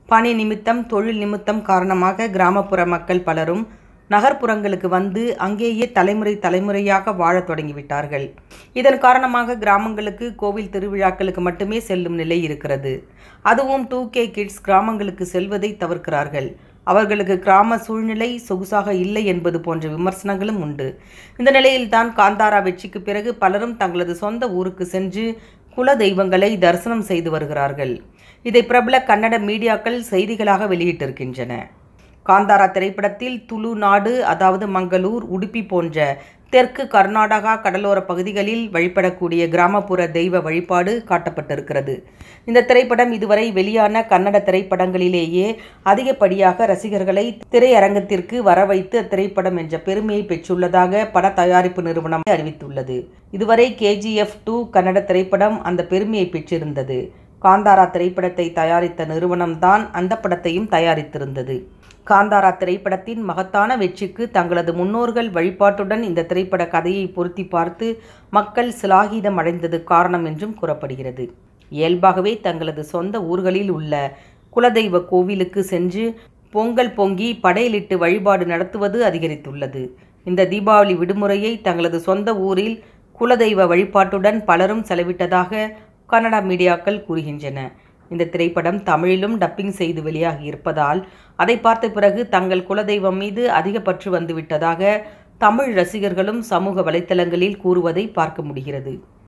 பணி நிமித்தம் தொழில் நிமித்தம் காரணமாக கிராமப்புற மக்கள் பலரும் நகர்ப்புறங்களுக்கு வந்து அங்கேயே தலைமுறை தலைமுறையாக வாழத் தொடங்கிவிட்டார்கள் இதன் காரணமாக கிராமங்களுக்கு கோவில் திருவிழாக்களுக்கு மட்டுமே செல்லும் நிலை இருக்கிறது அதுவும் டூ கே கிட்ஸ் கிராமங்களுக்கு செல்வதை தவிர்க்கிறார்கள் அவர்களுக்கு கிராம சூழ்நிலை சொகுசாக இல்லை என்பது போன்ற விமர்சனங்களும் உண்டு இந்த நிலையில்தான் காந்தாரா வெற்றிக்கு பிறகு பலரும் தங்களது சொந்த ஊருக்கு சென்று குல தெய்வங்களை தரிசனம் செய்து வருகிறார்கள் இதை பிரபல கன்னட மீடியாக்கள் செய்திகளாக வெளியிட்டிருக்கின்றன காந்தாரா திரைப்படத்தில் துளு நாடு அதாவது மங்களூர் உடுப்பி போன்ற தெற்கு கர்நாடகா கடலோர பகுதிகளில் வழிபடக்கூடிய கிராமப்புற தெய்வ வழிபாடு காட்டப்பட்டிருக்கிறது இந்த திரைப்படம் இதுவரை வெளியான கன்னட திரைப்படங்களிலேயே அதிகப்படியாக ரசிகர்களை திரையரங்கத்திற்கு வரவைத்து அத்திரைப்படம் என்ற பெருமையை பெற்றுள்ளதாக பட தயாரிப்பு நிறுவனம் அறிவித்துள்ளது இதுவரை கேஜிஎஃப் டூ கன்னட திரைப்படம் அந்த பெருமையை பெற்றிருந்தது காந்தாரா திரைப்படத்தை தயாரித்த நிறுவனம்தான் அந்த படத்தையும் தயாரித்திருந்தது காந்தாரா திரைப்படத்தின் மகத்தான வெற்றிக்கு தங்களது முன்னோர்கள் வழிபாட்டுடன் இந்த திரைப்பட கதையை பொருத்தி பார்த்து மக்கள் சிலாகிதம் அடைந்தது காரணம் என்றும் கூறப்படுகிறது இயல்பாகவே தங்களது சொந்த ஊர்களில் உள்ள குலதெய்வ கோவிலுக்கு சென்று பொங்கல் பொங்கி படையலிட்டு வழிபாடு நடத்துவது அதிகரித்துள்ளது இந்த தீபாவளி விடுமுறையை தங்களது சொந்த ஊரில் குலதெய்வ வழிபாட்டுடன் பலரும் செலவிட்டதாக கன்னடா மீடியாக்கள் கூறுகின்றன இந்த திரைப்படம் தமிழிலும் டப்பிங் செய்து வெளியாகி இருப்பதால் அதை பார்த்த பிறகு தங்கள் குலதெய்வம் மீது அதிக பற்று வந்துவிட்டதாக தமிழ் ரசிகர்களும் சமூக வலைத்தளங்களில் கூறுவதை பார்க்க முடிகிறது